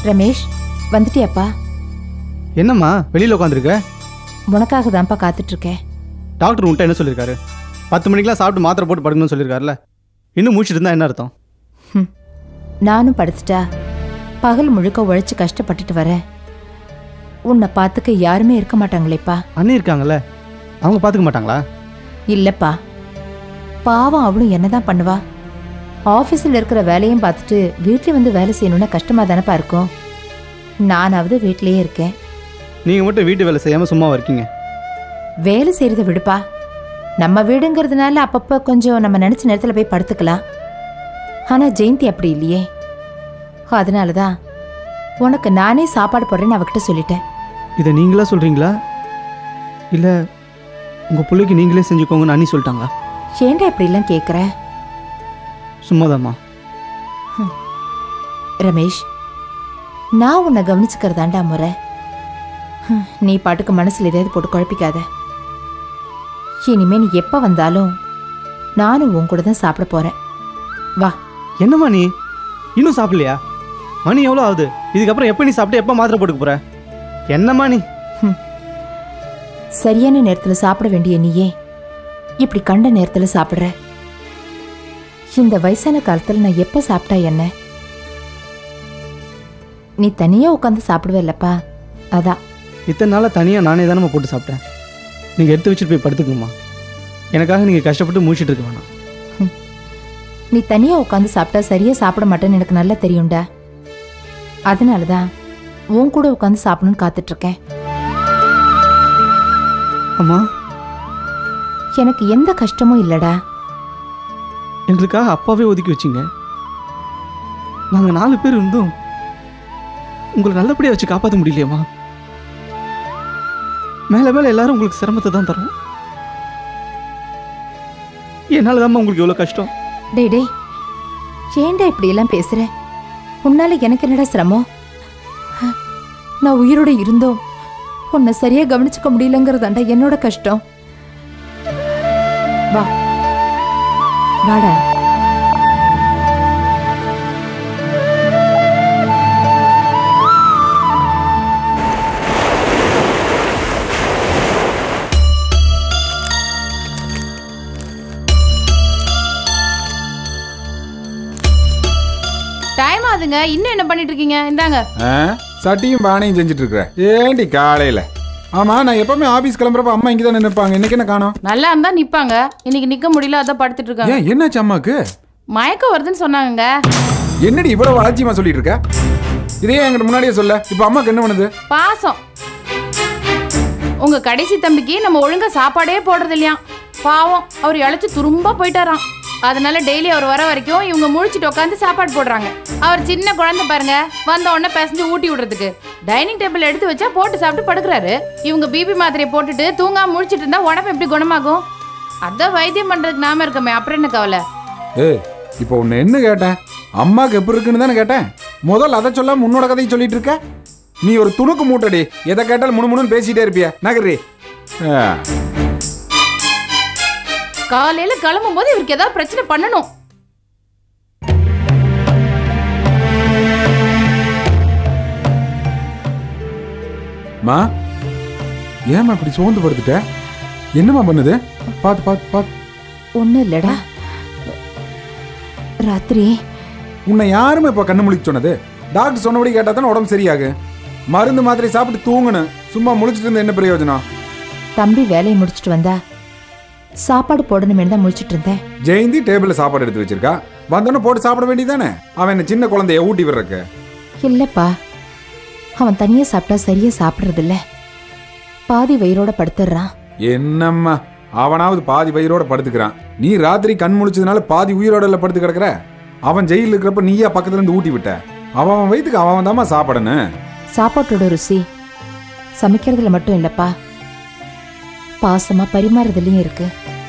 ரமேஷ் வந்துட்டியாப்பா என்னம்மா வெளியில் உட்காந்துருக்க உனக்காக தான்ப்பா காத்துட்டு இருக்கேன் டாக்டர் உன்ட்ட என்ன சொல்லியிருக்காரு பத்து மணிக்கெலாம் சாப்பிட்டு மாத்திரை போட்டு படுக்கணும்னு சொல்லியிருக்காருல்ல இன்னும் மூச்சுட்டு இருந்தா என்ன அர்த்தம் ஹம். நானும் படுத்துட்டா பகல் முழுக்க உழைச்சு கஷ்டப்பட்டுட்டு வரேன் உன்னை பார்த்துக்க யாருமே இருக்க மாட்டாங்களேப்பா அண்ணி இருக்காங்கல்ல அவங்க பார்த்துக்க மாட்டாங்களா இல்லப்பா பாவம் அவளும் என்னதான் பண்ணுவா ஆஃபீஸில் இருக்கிற வேலையும் பார்த்துட்டு வீட்டில் வந்து வேலை செய்யணும்னா கஷ்டமா தானப்பா இருக்கும் நானாவது வீட்டிலேயே இருக்கேன் நீங்கள் மட்டும் வீட்டு வேலை செய்யாமல் சும்மாவா இருக்கீங்க வேலை செய்யறத விடுப்பா நம்ம வீடுங்கிறதுனால அப்பப்போ கொஞ்சம் நம்ம நினைச்ச நேரத்தில் போய் படுத்துக்கலாம் ஆனா ஜெயந்தி அப்படி இல்லையே அதனால தான் உனக்கு நானே சாப்பாடு போடுறேன்னு அவகிட்ட சொல்லிட்டேன் இதை நீங்களா சொல்கிறீங்களா இல்லை உங்கள் பிள்ளைக்கு நீங்களே செஞ்சுக்கோங்கன்னு அண்ணி சொல்லிட்டாங்களா ஏன்டா இப்படிலாம் கேட்குற சும்மாதாம்மா ரமேஷ் நான் உன்னை கவனிச்சுக்கிறதாண்டா முறை ஹம், நீ பாட்டுக்கு மனசுல எதையாவது போட்டு குழப்பிக்காத இனிமே நீ எப்போ வந்தாலும் நானும் உன் கூட தான் சாப்பிட போறேன் வா என்னம்மா நீ இன்னும் சாப்பிடலையா மணி எவ்வளோ ஆகுது இதுக்கப்புறம் எப்போ நீ சாப்பிட்டு எப்போ மாத்திரை போட்டுக்க போற என்னம்மா நீ சரியான நேரத்துல சாப்பிட வேண்டிய நீயே இப்படி கண்ட நேரத்துல சாப்பிடுற இந்த வயசான காலத்துல நான் எப்ப சாப்பிட்டா என்ன நீ தனியா உட்காந்து சாப்பிடுவே இல்லப்பா அதான் இத்தனை நாளாக தனியாக நானே தானம்மா போட்டு சாப்பிட்டேன் நீங்கள் எடுத்து வச்சுட்டு போய் படுத்துக்கணுமா எனக்காக நீங்கள் கஷ்டப்பட்டு மூச்சிட்டு இருக்க வேணாம் நீ தனியா உட்காந்து சாப்பிட்டா சரியா சாப்பிட மாட்டேன்னு எனக்கு நல்லா தெரியும்டா அதனால தான் உன் கூட உட்காந்து சாப்பிடணும்னு காத்துட்டு இருக்கேன் அம்மா எனக்கு எந்த கஷ்டமும் இல்லடா எங்களுக்காக அப்பாவே ஒதுக்கி வச்சிங்க நாங்கள் நாலு பேர் இருந்தும் உங்களை நல்லபடியாக வச்சு காப்பாற்ற முடியலையம்மா மேலே மேலே எல்லாரும் உங்களுக்கு சிரமத்தை தான் தரோம் என்னால் தாம்மா உங்களுக்கு எவ்வளோ கஷ்டம் டேய் டேய் ஏன்டா இப்படி எல்லாம் பேசுற உன்னால எனக்கு என்னடா சிரமம் நான் உயிரோட இருந்தோம் உன்னை சரியா கவனிச்சுக்க முடியலங்கிறதாண்டா என்னோட கஷ்டம் வா வாடா டைம் ஆகுதுங்க இன்னும் என்ன பண்ணிட்டு இருக்கீங்க இந்தாங்க ஆ சட்டியும் பானையும் செஞ்சுட்டு இருக்கிற ஏண்டி காலையில ஆமா நான் எப்பவுமே ஆபீஸ் கிளம்புறப்ப அம்மா இங்க தான் நினைப்பாங்க இன்னைக்கு என்ன காணோம் நல்லா இருந்தா நிப்பாங்க இன்னைக்கு நிக்க முடியல அதான் படுத்துட்டு இருக்காங்க ஏன் என்னாச்சு அம்மாக்கு மயக்கம் வருதுன்னு சொன்னாங்கங்க என்னடி இவ்வளவு அலட்சியமா சொல்லிட்டு இருக்க இதே என்கிட்ட முன்னாடியே சொல்ல இப்ப அம்மாக்கு என்ன பண்ணுது பாசம் உங்க கடைசி தம்பிக்கு நம்ம ஒழுங்கா சாப்பாடே போடுறது இல்லையா பாவம் அவர் இழைச்சு துரும்பா போயிட்டாராம் அதனால டெய்லி அவர் வர வரைக்கும் இவங்க முழிச்சிட்டு உட்காந்து சாப்பாடு போடுறாங்க அவர் சின்ன குழந்தை பாருங்க வந்த உடனே பிசைஞ்சு ஊட்டி விடுறதுக்கு டைனிங் டேபிள் எடுத்து வச்சா போட்டு சாப்பிட்டு படுக்கிறாரு இவங்க பிபி மாத்திரையை போட்டுட்டு தூங்காம முழிச்சிட்டு இருந்தா உடம்பு எப்படி குணமாகும் அதான் வைத்தியம் பண்றதுக்கு நாம இருக்கமே அப்புறம் என்ன கவலை ஏய் இப்போ உன்னை என்ன கேட்டேன் அம்மாக்கு எப்படி இருக்குன்னு தானே கேட்டேன் முதல்ல அதை சொல்லாம உன்னோட கதையை சொல்லிட்டு இருக்க நீ ஒரு துணுக்கு மூட்டடி எதை கேட்டாலும் முணுமுணுன்னு பேசிட்டே இருப்பிய நகரி ஆ. காலையில கிளம்பும் போது இவருக்கு ஏதாவது பிரச்சனை பண்ணணும் மா ஏம்மா இப்படி சோர்ந்து படுத்துட்ட என்னம்மா பண்ணுது பாத்து பாத்து பாத்து ஒன்றும் இல்லடா ராத்திரி உன்னை யாருமே இப்போ கண்ணு முழிச்சு சொன்னது டாக்டர் சொன்னபடி கேட்டா தானே உடம்பு சரியாகு மருந்து மாத்திரை சாப்பிட்டு தூங்கணும் சும்மா முழிச்சிட்டு இருந்த என்ன பிரயோஜனம் தம்பி வேலையை முடிச்சிட்டு வந்தா சாப்பாடு போடணுமே தான் முடிச்சிட்டு இருந்தேன் ஜெயந்தி டேபிள்ல சாப்பாடு எடுத்து வச்சிருக்கா வந்தோடனே போட்டு சாப்பிட வேண்டியதானே அவன் என்ன சின்ன குழந்தைய ஊட்டி விடுறக்கு இல்லப்பா அவன் தனியா சாப்பிட்டா சரியா சாப்பிடுறதில்ல பாதி வயிறோட படுத்துடுறான் என்னம்மா அவனாவது பாதி வயிறோட படுத்துக்கிறான் நீ ராத்திரி கண் முழிச்சதுனால பாதி உயிரோட இல்ல படுத்து கிடக்குற அவன் ஜெயில இருக்கிறப்ப நீயா பக்கத்துல இருந்து ஊட்டி விட்ட அவன் அவன் வயிற்றுக்கு அவன் தாம்மா சாப்பிடணும் சாப்பாட்டோட ருசி சமைக்கிறதுல மட்டும் இல்லப்பா பாசமா பரிமாறுறதுலயும் இருக்கு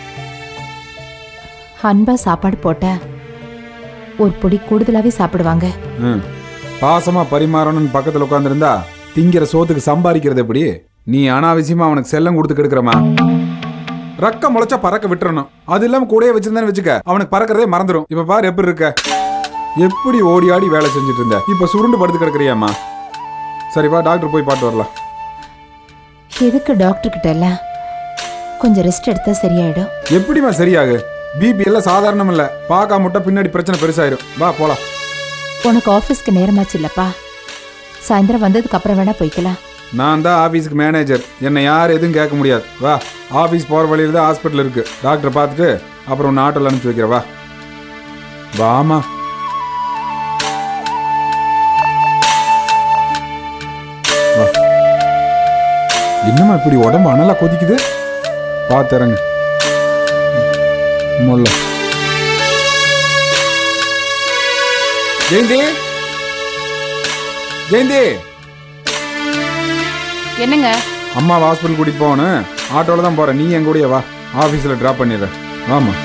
அன்பா சாப்பாடு போட்டா ஒரு பொடி கூடுதலாவே சாப்பிடுவாங்க ம். பாசமா பரிமாறணும்னு பக்கத்துல உட்காந்துருந்தா திங்கிற சோத்துக்கு சம்பாதிக்கிறது எப்படி நீ அனாவசியமா அவனுக்கு செல்லம் கொடுத்து கெடுக்கிறமா ரக்க முளைச்சா பறக்க விட்டுறணும் அது இல்லாம கூடயே வச்சிருந்தான்னு வச்சுக்க அவனுக்கு பறக்கிறதே மறந்துடும் இப்ப பாரு எப்படி இருக்க எப்படி ஓடி ஆடி வேலை செஞ்சுட்டு இருந்த இப்போ சுருண்டு படுத்து கிடக்குறியாம்மா சரி வா டாக்டர் போய் பார்த்து வரலாம் எதுக்கு டாக்டர் கிட்ட எல்லாம் கொஞ்சம் ரெஸ்ட் எடுத்தா சரியாயிடும் எப்படிம்மா சரியாகு பிபி எல்லாம் சாதாரணம் இல்லை பார்க்க முட்டை பின்னாடி பிரச்சனை பெருசாயிரும் வா போலாம் உனக்கு ஆஃபீஸ்க்கு நேரமாச்சு இல்லப்பா சாயந்தரம் வந்ததுக்கு அப்புறம் வேணா போய்க்கலாம் நான் தான் ஆஃபீஸுக்கு மேனேஜர் என்னை யார் எதுவும் கேட்க முடியாது வா ஆஃபீஸ் போகிற வழியில் தான் ஹாஸ்பிட்டல் இருக்கு டாக்டரை பார்த்துட்டு அப்புறம் உன்னை ஆட்டோவில் அனுப்பிச்சு வைக்கிறேன் வா வாமா வா. என்னம்மா இப்படி உடம்பு அனலா கொதிக்குது பார்த்து இறங்கு முல்ல ஜெயந்தி ஜெயந்தி என்னங்க அம்மா ஹாஸ்பிட்டல் கூட்டிட்டு போகணும் ஆட்டோல தான் போறேன் நீ என் கூடயே வா ஆஃபீஸில் ட்ராப் பண்ணிடுறேன் வாமா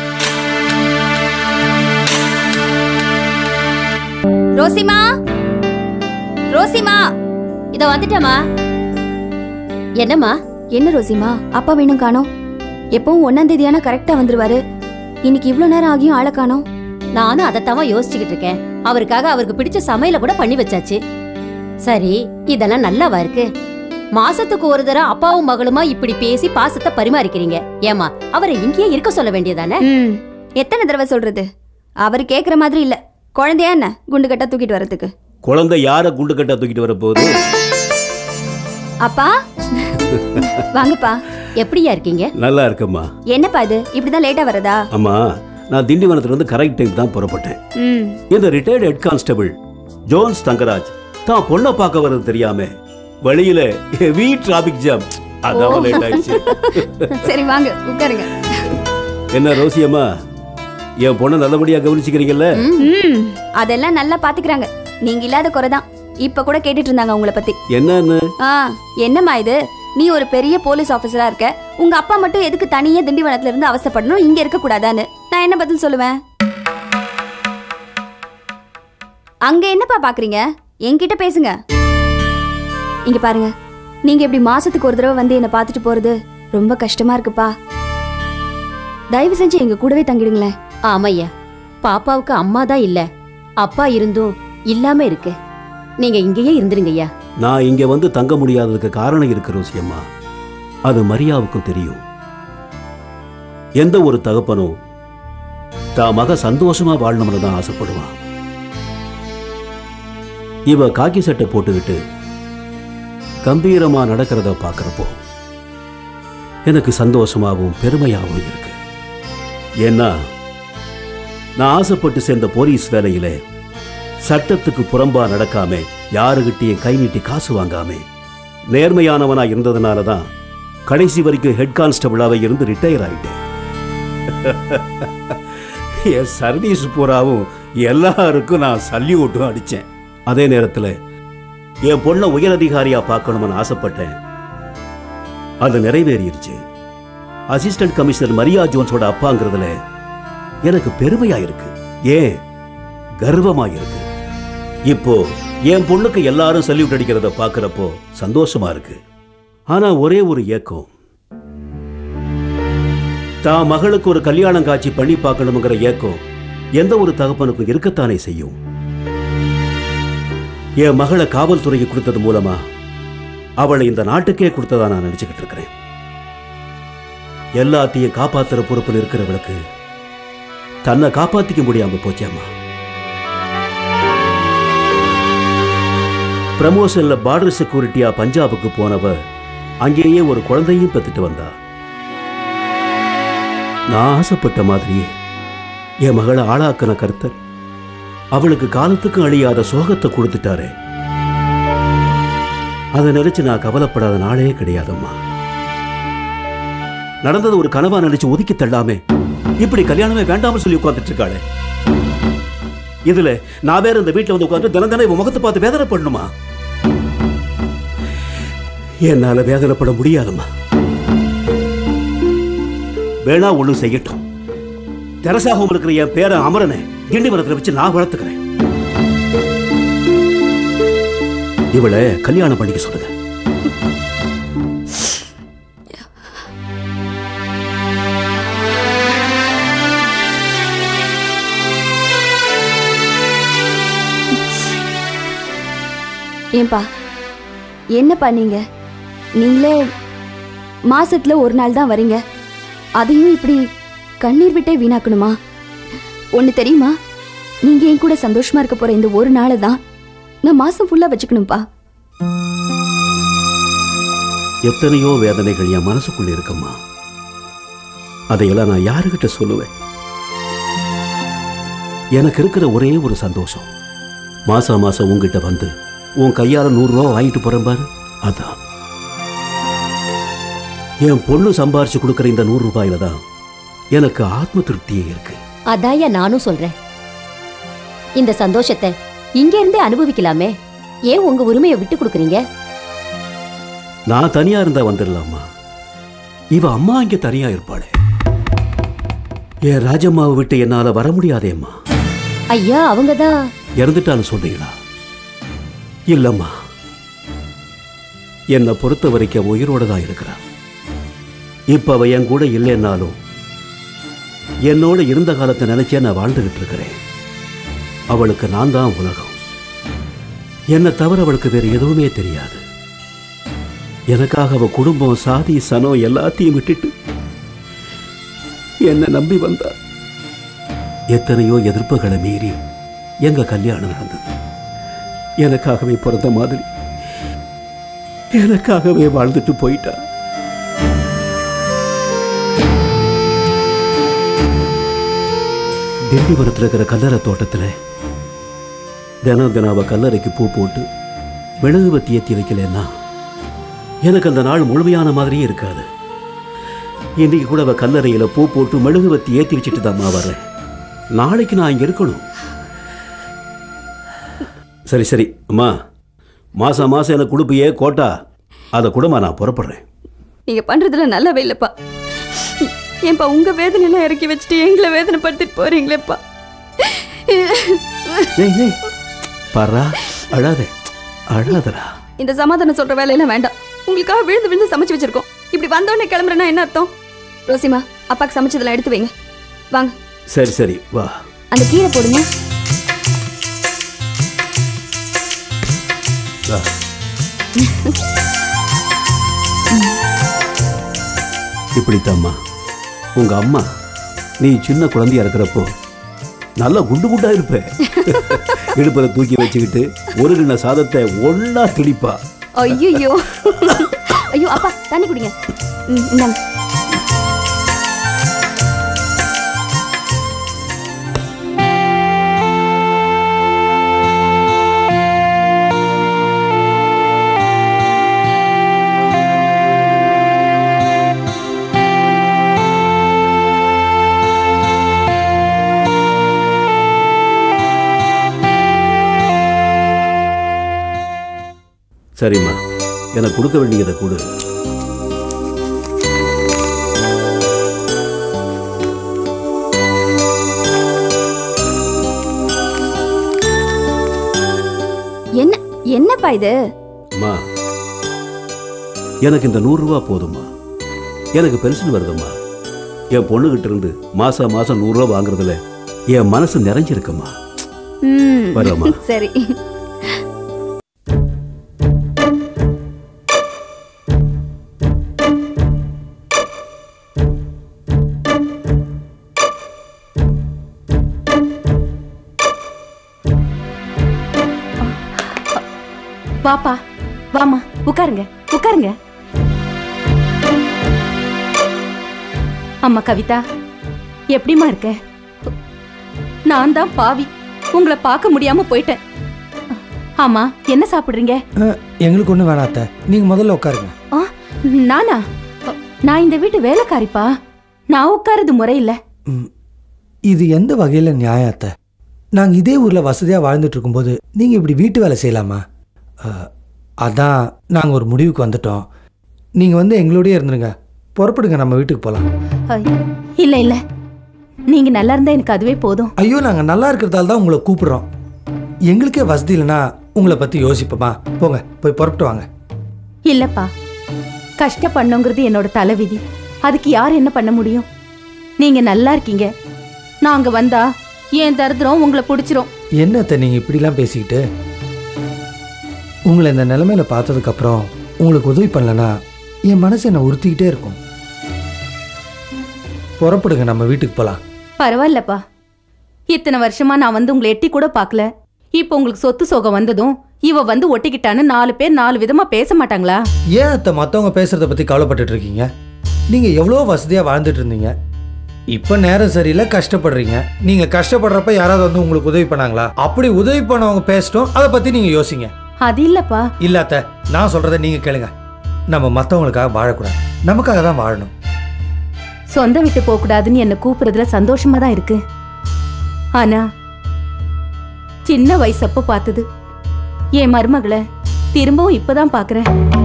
ரோசிமா ரோசிமா இத வந்துட்டேமா என்னம்மா என்ன ரோசிமா அப்பா வேணும் காணோம் எப்பவும் ஒன்னாம் தேதியான கரெக்டா வந்துருவாரு இன்னைக்கு இவ்ளோ நேரம் ஆகியும் ஆளை காணோம் நானும் அதைத்தாமா யோசிச்சுக்கிட்டு இருக்கேன் அவருக்காக அவருக்கு பிடிச்ச சமையல கூட பண்ணி வச்சாச்சு சரி இதெல்லாம் நல்லாவா இருக்கு மாசத்துக்கு ஒரு தடவை அப்பாவும் மகளுமா இப்படி பேசி பாசத்தை பரிமாறிக்கிறீங்க ஏமா அவரை இங்கேயே இருக்க சொல்ல வேண்டியதானே ம் எத்தனை தடவை சொல்றது அவர் கேக்குற மாதிரி இல்ல குழந்தையா என்ன குண்டு கட்டா தூக்கிட்டு வரதுக்கு குழந்தை யாரை குண்டு கட்டா தூக்கிட்டு வர போகுது அப்பா வாங்கப்பா எப்படியா இருக்கீங்க நல்லா இருக்கம்மா என்னப்பா இது இப்படிதான் லேட்டா வரதா அம்மா நான் திண்டிவனத்துல இருந்து கரெக்ட் டைம் தான் புறப்பட்டேன் ம் இந்த retired head constable Jones Thangaraj தான் பொண்ணை பார்க்க வர்றது தெரியாம வழியில ஹெவி டிராபிக் ஜாம் அதான் லேட் ஆயிடுச்சு சரி வாங்க உட்காருங்க என்ன ரோசியம்மா என் பொண்ணை நல்லபடியா கவனிச்சுக்கிறீங்கல்ல ம் அதெல்லாம் நல்லா பாத்துக்கிறாங்க நீங்க இல்லாத குறைதான் இப்ப கூட கேட்டுட்டு இருந்தாங்க உங்களை பத்தி என்னன்னு ஆ என்னம்மா இது நீ ஒரு பெரிய போலீஸ் ஆபீசரா இருக்க உங்க அப்பா மட்டும் எதுக்கு தனியே திண்டிவனத்துல இருந்து அவசரப்படணும் இங்க இருக்க கூடாதான்னு நான் என்ன பதில் சொல்லுவேன் அங்க என்னப்பா பாக்குறீங்க என்கிட்ட பேசுங்க இங்க பாருங்க நீங்க இப்படி மாசத்துக்கு ஒரு தடவை வந்து என்ன பார்த்துட்டு போறது ரொம்ப கஷ்டமா இருக்குப்பா தயவு செஞ்சு எங்க கூடவே தங்கிடுங்களேன் ஆமையா பாப்பாவுக்கு அம்மா தான் இல்ல அப்பா இருந்தும் இல்லாம இருக்கு நீங்க இங்கேயே இருந்துருங்கய்யா நான் இங்க வந்து தங்க முடியாததுக்கு காரணம் இருக்கு ரோசியம்மா அது மரியாவுக்கும் தெரியும் எந்த ஒரு தகப்பனும் தான் மக சந்தோஷமா வாழணும்னு தான் ஆசைப்படுவான் இவ காக்கி சட்டை போட்டுக்கிட்டு கம்பீரமா நடக்கிறத பார்க்கறப்போ எனக்கு சந்தோஷமாவும் பெருமையாவும் இருக்கு ஏன்னா நான் ஆசைப்பட்டு சேர்ந்த போலீஸ் வேலையில சட்டத்துக்கு புறம்பா நடக்காம யாருகிட்டயும் கை நீட்டி காசு வாங்காம நேர்மையானவனா இருந்ததுனால தான் கடைசி வரைக்கும் ஹெட் கான்ஸ்டபிளாவே இருந்து ரிட்டையர் ஆயிட்டேன் என் சர்வீஸ் பூராவும் எல்லாருக்கும் நான் சல்யூட்டும் அடிச்சேன் அதே நேரத்துல என் பொண்ணை உயரதிகாரியா பார்க்கணும்னு ஆசைப்பட்டேன் அது நிறைவேறிருச்சு அசிஸ்டன்ட் கமிஷனர் மரியா ஜோன்ஸோட அப்பாங்கிறதுல எனக்கு பெருமையா இருக்கு ஏன் கர்வமா இருக்கு இப்போ என் பொண்ணுக்கு எல்லாரும் சல்யூட் அடிக்கிறத பார்க்கறப்போ சந்தோஷமா இருக்கு ஆனா ஒரே ஒரு ஏக்கம் தான் மகளுக்கு ஒரு கல்யாணம் காட்சி பண்ணி பார்க்கணுங்கிற ஏக்கம் எந்த ஒரு தகப்பனுக்கும் இருக்கத்தானே செய்யும் என் மகளை காவல்துறைக்கு கொடுத்தது மூலமா அவளை இந்த நாட்டுக்கே கொடுத்ததா நான் நினைச்சுக்கிட்டு இருக்கிறேன் எல்லாத்தையும் காப்பாத்துற பொறுப்பில் இருக்கிறவளுக்கு தன்னை காப்பாத்திக்க முடியாம போச்சேம்மா ப்ரமோஷன்ல பார்டர் செக்யூரிட்டியா பஞ்சாபுக்கு போனவ அங்கேயே ஒரு குழந்தையும் பெத்துட்டு வந்தா நான் ஆசைப்பட்ட மாதிரியே என் மகளை ஆளாக்கின கருத்தர் அவளுக்கு காலத்துக்கும் அழியாத சோகத்தை கொடுத்துட்டாரே அதை நினைச்சு நான் கவலைப்படாத நாளே கிடையாதம்மா நடந்தது ஒரு கனவா நினைச்சு ஒதுக்கி தள்ளாமே இப்படி கல்யாணமே வேண்டாம்னு சொல்லி உட்கார்ந்துட்டு இருக்காளே இதுல நான் வேற இந்த வீட்டுல வந்து உட்கார்ந்து தினம் தினம் இவன் முகத்தை பார்த்து வேதனைப்படணுமா என்னால வேதனைப்பட முடியாதும்மா வேணா ஒண்ணும் செய்யட்டும் தெரசாகவும் இருக்கிற என் பேரன் அமரனை திண்டிவனத்துல வச்சு நான் வளர்த்துக்கிறேன் இவளை கல்யாணம் பண்ணிக்க சொல்லுங்க ஏன்பா என்னப்பா நீங்க நீங்களே மாசத்துல ஒரு நாள் தான் வரீங்க அதையும் இப்படி கண்ணீர் விட்டே வீணாக்கணுமா ஒன்று தெரியுமா நீங்க என் கூட சந்தோஷமா இருக்க போற இந்த ஒரு நாளை தான் நான் மாசம் ஃபுல்லா வச்சுக்கணும்ப்பா எத்தனையோ வேதனைகள் என் மனசுக்குள்ள இருக்குமா அதையெல்லாம் நான் யாருக்கிட்ட சொல்லுவேன் எனக்கு இருக்கிற ஒரே ஒரு சந்தோஷம் மாசம் மாசம் உங்ககிட்ட வந்து உன் கையால நூறு ரூபா வாங்கிட்டு போறேன் பாரு அதான் என் பொண்ணு சம்பாரிச்சு கொடுக்கிற இந்த நூறு ரூபாயில தான் எனக்கு ஆத்ம திருப்தியே இருக்கு அதாயா நானும் சொல்றேன் இந்த சந்தோஷத்தை இங்க இருந்தே அனுபவிக்கலாமே ஏன் உங்க உரிமையை விட்டு கொடுக்குறீங்க நான் தனியா இருந்தா வந்துடலாமா இவ அம்மா இங்க தனியா இருப்பாளே என் ராஜம்மாவை விட்டு என்னால வர முடியாதேம்மா ஐயா அவங்க தான் இறந்துட்டான்னு சொல்றீங்களா இல்லம்மா என்னை பொறுத்த வரைக்கும் அவ உயிரோட தான் இருக்கிறா இப்ப அவ என் கூட இல்லைன்னாலும் என்னோட இருந்த காலத்தை நினைச்சே நான் வாழ்ந்துகிட்டு இருக்கிறேன் அவளுக்கு நான் தான் உலகம் என்னை தவிர அவளுக்கு வேற எதுவுமே தெரியாது எனக்காக அவ குடும்பம் சாதி சனம் எல்லாத்தையும் விட்டுட்டு என்னை நம்பி வந்தா எத்தனையோ எதிர்ப்புகளை மீறி எங்க கல்யாணம் நடந்தது எனக்காகவே பிறந்த மாதிரி எனக்காகவே வாழ்ந்துட்டு போயிட்டா திண்டிவனத்தில் இருக்கிற கல்லறை தோட்டத்துல தினம் தினம் அவ கல்லறைக்கு பூ போட்டு மெழுகுவத்தி ஏற்றி வைக்கலன்னா எனக்கு அந்த நாள் முழுமையான மாதிரியே இருக்காது இன்னைக்கு கூட அவ கல்லறையில பூ போட்டு மெழுகுவத்தி ஏற்றி வச்சுட்டு தான்மா வர்றேன் நாளைக்கு நான் இங்க இருக்கணும் சரி சரி அம்மா மாசம் மாசம் எனக்கு கொடுப்பியே கோட்டா அதை கூடமா நான் புறப்படுறேன் நீங்க பண்றதுல நல்லாவே இல்லப்பா ஏன்பா உங்க வேதனையெல்லாம் இறக்கி வச்சுட்டு எங்களை வேதனைப்படுத்திட்டு போறீங்களேப்பா ஏய் ஏய் பாரா அழாதே அழாதடா இந்த சமாதானம் சொல்ற வேலையெல்லாம் வேண்டாம் உங்களுக்காக விழுந்து விழுந்து சமைச்சு வச்சிருக்கோம் இப்படி வந்தோடனே கிளம்புறேன்னா என்ன அர்த்தம் ரோசிமா அப்பாக்கு சமைச்சதெல்லாம் எடுத்து வைங்க வாங்க சரி சரி வா அந்த கீரை போடுங்க வா இப்படித்தாம்மா உங்க அம்மா நீ சின்ன குழந்தையா இருக்கிறப்போ நல்லா குண்டு குண்டா இருப்ப இடுப்புல தூக்கி வச்சுக்கிட்டு ஒரு கிண்ண சாதத்தை ஒண்ணா திணிப்பா ஐயோ ஐயோ அப்பா தண்ணி குடிங்க ம், இந்தாங்க சரிம்மா எனக்கு கொடுக்க வேண்டியதை கொடு என்ன என்னப்பா இது அம்மா எனக்கு இந்த நூறு ரூபா போதும்மா எனக்கு பென்ஷன் வருதும்மா என் பொண்ணுகிட்ட இருந்து மாசம் மாசம் நூறு ரூபா வாங்குறதுல என் மனசு நிறைஞ்சிருக்குமா ம், வரேம்மா சரி வாப்பா வாமா உட்காருங்க உட்காருங்க அம்மா கவிதா எப்படிம்மா இருக்க நான் தான் பாவி உங்களை பார்க்க முடியாம போயிட்டேன் ஆமா என்ன சாப்பிடுறீங்க எங்களுக்கு ஒன்றும் வேணாம் அத்தை நீங்கள் முதல்ல உட்காருங்க ஆ, நானா நான் இந்த வீட்டு வேலைக்காரிப்பா நான் உட்காருது முறையில்ல ம், இது எந்த வகையில் நியாயம் அத்தை நாங்கள் இதே ஊரில் வசதியாக வாழ்ந்துட்டு இருக்கும்போது நீங்கள் இப்படி வீட்டு வேலை செய்யலாமா அ, அதான் நாங்கள் ஒரு முடிவுக்கு வந்துட்டோம் நீங்கள் வந்து எங்களோடயே இருந்துருங்க புறப்படுங்க நம்ம வீட்டுக்கு போகலாம் இல்ல இல்ல நீங்க நல்லா இருந்தா எனக்கு அதுவே போதும் ஐயோ நாங்கள் நல்லா இருக்கிறதால தான் உங்களை கூப்பிடுறோம் எங்களுக்கே வசதி இல்லைன்னா உங்களை பற்றி யோசிப்போமா போங்க போய் புறப்பட்டு வாங்க இல்லப்பா கஷ்டப்படணுங்கிறது என்னோட தலைவிதி அதுக்கு யார் என்ன பண்ண முடியும் நீங்க நல்லா இருக்கீங்க நாங்க வந்தா என் தரித்திரம் உங்களை பிடிச்சிரும் என்ன அத்தை நீங்கள் இப்படிலாம் பேசிக்கிட்டு உங்களை இந்த நிலைமையில பார்த்ததுக்கப்புறம் உங்களுக்கு உதவி பண்ணலனா என் மனசு என்னை உறுத்திக்கிட்டே இருக்கும் புறப்படுங்க நம்ம வீட்டுக்கு போகலாம் பரவாயில்லப்பா இத்தனை வருஷமா நான் வந்து உங்களை எட்டி கூட பார்க்கல இப்போ உங்களுக்கு சொத்து சோகம் வந்ததும் இவ வந்து ஒட்டிக்கிட்டான்னு நாலு பேர் நாலு விதமா பேச மாட்டாங்களா ஏன் அத்தை மற்றவங்க பேசுறத பற்றி கவலைப்பட்டுட்டு இருக்கீங்க நீங்கள் எவ்வளோ வசதியாக வாழ்ந்துட்டு இருந்தீங்க இப்போ நேரம் சரியில்லை கஷ்டப்படுறீங்க நீங்கள் கஷ்டப்படுறப்ப யாராவது வந்து உங்களுக்கு உதவி பண்ணாங்களா அப்படி உதவி பண்ணவங்க பேசிட்டோம் அதை பற்றி நீங்கள் யோசிங்க அது இல்லப்பா இல்ல அத்தை நான் சொல்கிறத நீங்கள் கேளுங்க நம்ம மற்றவங்களுக்காக வாழக்கூடாது நமக்காக தான் வாழணும் சொந்த விட்டு போக கூடாதுன்னு என்ன கூப்பிடுறதுல சந்தோஷமா தான் இருக்கு ஆனா சின்ன வயசப்ப பார்த்தது என் மருமகளை திரும்பவும் இப்பதான் பாக்குறேன்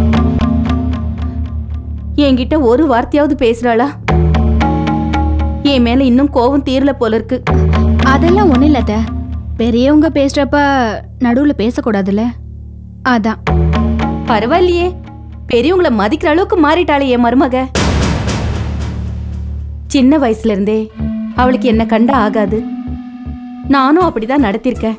என்கிட்ட ஒரு வார்த்தையாவது பேசுறாளா என் மேல இன்னும் கோவம் தீரல போல இருக்கு அதெல்லாம் ஒன்றும் இல்லை அத்தை பெரியவங்க பேசுகிறப்ப நடுவில் பேசக்கூடாதுல்ல அதான் பரவாயில்லையே பெரியவங்கள மதிக்கிற அளவுக்கு மாறிட்டாளே என் மருமக சின்ன வயசுல இருந்தே அவளுக்கு என்ன கண்டா ஆகாது நானும் அப்படிதான் நடத்திருக்கேன்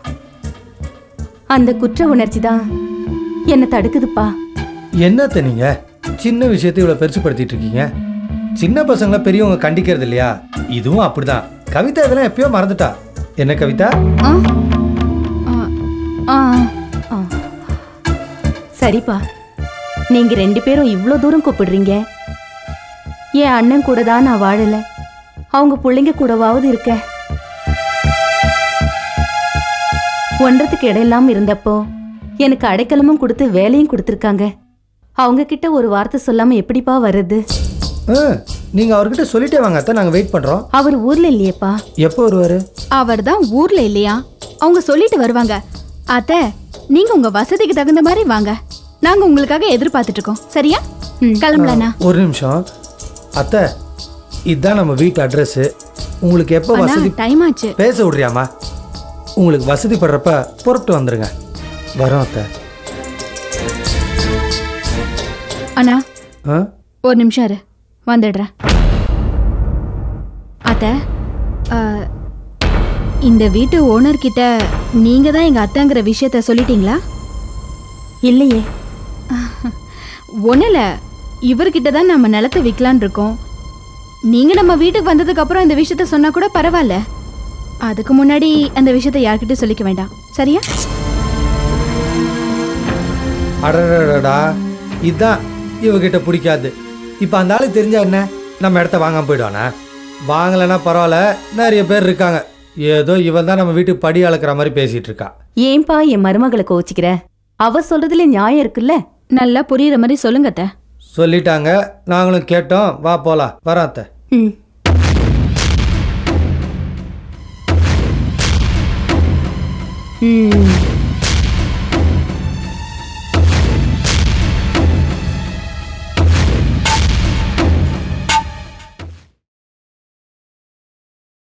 அந்த குற்ற உணர்ச்சி தான் என்ன தடுக்குதுப்பா என்னத்த நீங்கள் சின்ன விஷயத்தை இவ்வளோ பெருசுப்படுத்திட்டு இருக்கீங்க சின்ன பசங்களை பெரியவங்க கண்டிக்கிறது இல்லையா இதுவும் அப்படிதான் கவிதா இதெல்லாம் எப்பயோ மறந்துட்டா என்ன கவிதா ஆ ஆ ஆ சரிப்பா நீங்க ரெண்டு பேரும் இவ்ளோ தூரம் கூப்பிடுறீங்க என் அண்ணன் கூட தான் நான் வாழல அவங்க பிள்ளைங்க கூடவாவது இருக்க ஒன்றத்துக்கு இடையில்லாம இருந்தப்போ எனக்கு அடைக்கலமும் கொடுத்து வேலையும் கொடுத்துருக்காங்க அவங்க கிட்ட ஒரு வார்த்தை சொல்லாம எப்படிப்பா வருது ஆ நீங்கள் அவர்கிட்ட சொல்லிட்டே வாங்க அத்தை நாங்கள் வெயிட் பண்ணுறோம் அவர் ஊர்ல இல்லையேப்பா எப்போ வருவார் அவர் தான் ஊர்ல இல்லையா அவங்க சொல்லிட்டு வருவாங்க அத்தை நீங்க உங்க வசதிக்கு தகுந்த மாதிரி வாங்க நாங்க உங்களுக்காக எதிர்பார்த்துட்டு இருக்கோம் சரியா கிளம்பலாண்ணா ஒரு நிமிஷம் அத்தை இதுதான் நம்ம வீட்டு அட்ரஸ் உங்களுக்கு எப்போ அண்ணா வசதி டைம் ஆச்சு பேச விட்றியாம்மா உங்களுக்கு வசதிப்படுறப்ப புறப்பட்டு வந்துடுங்க வரோம் அத்தை அண்ணா ஆ ஒரு நிமிஷம் இரு வந்துடுறேன் அத்தை ஆ, இந்த வீட்டு ஓனர் கிட்ட நீங்க தான் எங்க அத்தைங்கிற விஷயத்த சொல்லிட்டீங்களா இல்லையே ஒன்றும் இல்லை இவர்கிட்ட தான் நம்ம நிலத்தை விற்கலான் இருக்கோம் நீங்க நம்ம வீட்டுக்கு வந்ததுக்கு அப்புறம் இந்த விஷயத்த சொன்னா கூட பரவாயில்ல அதுக்கு முன்னாடி அந்த விஷயத்த யார்கிட்ட சொல்லிக்க வேண்டாம் சரியா அடடடடா இதுதான் இவகிட்ட பிடிக்காது இப்போ அந்த ஆளு தெரிஞ்சா என்ன நம்ம இடத்த வாங்காம போயிடுவானா வாங்கலைன்னா பரவாயில்ல நிறைய பேர் இருக்காங்க ஏதோ இவன் தான் நம்ம வீட்டுக்கு படி அளக்குற மாதிரி பேசிட்டு இருக்கா ஏன்பா என் மருமகளை கோச்சிக்கிற அவ சொல்றதுல நியாயம் இருக்குல்ல நல்லா புரியுற மாதிரி சொல்லுங்க அத்தை சொல்லிட்டாங்க நாங்களும் கேட்டோம் வா போலாம் வரோம் அத்தை ம் ம்